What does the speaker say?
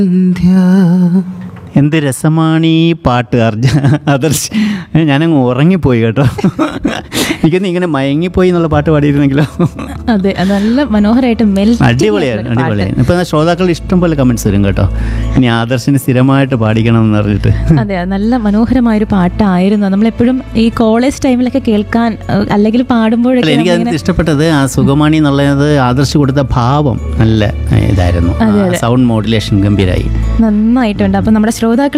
എന്ത് രസമാണ് ഈ പാട്ട് അർജ ആദർശ് ഞാനങ്ങ് ഉറങ്ങിപ്പോയി കേട്ടോ എനിക്കൊന്ന് ഇങ്ങനെ മയങ്ങിപ്പോയി എന്നുള്ള പാട്ട് പാടിയിരുന്നെങ്കിലോ അതെ അത് നല്ല മനോഹരമായിട്ട് മെൽറ്റ് അടിപൊളിയാണ് അടിപൊളിയാണ് ഇപ്പം ശ്രോതാക്കൾ ഇഷ്ടം പോലെ കമൻസ് വരും കേട്ടോ ഇനി ആദർശിന് സ്ഥിരമായിട്ട് പാടിക്കണം എന്ന് പറഞ്ഞിട്ട് അതെ അത് നല്ല മനോഹരമായൊരു പാട്ടായിരുന്നു നമ്മളെപ്പോഴും ഈ കോളേജ് ടൈമിലൊക്കെ കേൾക്കാൻ അഹ് അല്ലെങ്കിൽ അല്ല പാടുമ്പോഴൊക്കെ എനിക്ക് അതിനകത്ത് ഇഷ്ടപ്പെട്ടത് ആ സുഗമാണി എന്നുള്ളത് ആദർശ് കൊടുത്ത ഭാവം നല്ല ഏ, ഇതായിരുന്നു സൗണ്ട് മോഡുലേഷൻ ഗംഭീരായി നന്നായിട്ടുണ്ട് അപ്പം നമ്മുടെ ശ്രോതാക്കൾ